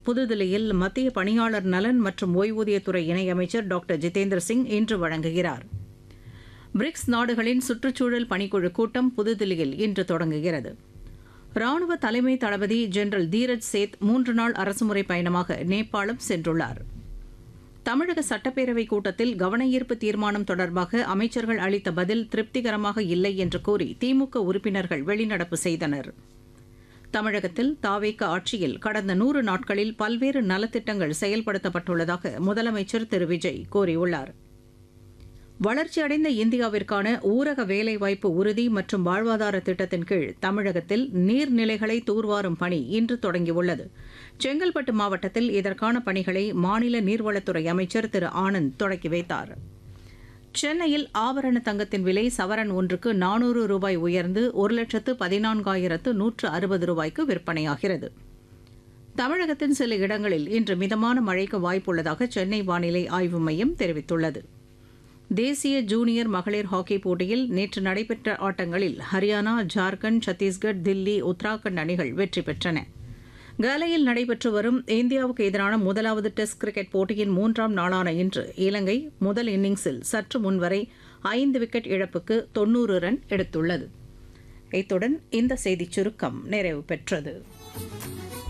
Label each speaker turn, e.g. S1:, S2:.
S1: புதுதில்லியில் மத்திய பணியாளர் நலன் மற்றும் ஓய்வூதியத்துறை இணையமைச்சர் டாக்டர் ஜிதேந்திர சிங் இன்று வழங்குகிறார் பிரிக்ஸ் நாடுகளின் சுற்றுச்சூழல் பணிக்குழு கூட்டம் புதுதில்லியில் இன்று தொடங்குகிறது ராணுவ தலைமை தளபதி ஜெனரல் தீரஜ் சேத் மூன்று நாள் அரசுமுறை பயணமாக நேபாளம் சென்றுள்ளார் தமிழக சட்டப்பேரவை கூட்டத்தில் கவனஈர்ப்பு தீர்மானம் தொடர்பாக அமைச்சர்கள் அளித்த பதில் திருப்திகரமாக இல்லை என்று கூறி திமுக உறுப்பினர்கள் வெளிநடப்பு செய்தனர் தமிழகத்தில் தாவேக ஆட்சியில் கடந்த நூறு நாட்களில் பல்வேறு நலத்திட்டங்கள் செயல்படுத்தப்பட்டுள்ளதாக முதலமைச்சர் திரு விஜய் கூறியுள்ளார் வளர்ச்சியடைந்த இந்தியாவிற்கான ஊரக வேலைவாய்ப்பு உறுதி மற்றும் வாழ்வாதார திட்டத்தின் கீழ் தமிழகத்தில் நீர்நிலைகளை தூர்வாரும் பணி இன்று தொடங்கியுள்ளது செங்கல்பட்டு மாவட்டத்தில் இதற்கான பணிகளை மாநில நீர்வளத்துறை அமைச்சர் திரு ஆனந்த் தொடங்கி வைத்தார் சென்னையில் ஆபரண தங்கத்தின் விலை சவரன் ஒன்றுக்கு நானூறு ரூபாய் உயர்ந்து ஒரு லட்சத்து பதினான்காயிரத்து நூற்று அறுபது ரூபாய்க்கு விற்பனையாகிறது தமிழகத்தின் சில இடங்களில் இன்று மிதமான மழைக்கு வாய்ப்புள்ளதாக சென்னை வானிலை ஆய்வு மையம் தெரிவித்துள்ளது தேசிய ஜூனியர் மகளிர் ஹாக்கி போட்டியில் நேற்று நடைபெற்ற ஆட்டங்களில் ஹரியானா ஜார்க்கண்ட் சத்தீஸ்கர் தில்லி உத்தராகண்ட் அணிகள் வெற்றி பெற்றன காலையில் நடைபெற்று வரும் இந்தியாவுக்கு எதிரான முதலாவது டெஸ்ட் கிரிக்கெட் போட்டியின் மூன்றாம் நாளான இன்று இலங்கை முதல் இன்னிங்ஸில் சற்று முன்வரை ஐந்து விக்கெட் இழப்புக்கு தொன்னூறு ரன் எடுத்துள்ளது இத்துடன் இந்த செய்திச் சுருக்கம் நிறைவு பெற்றது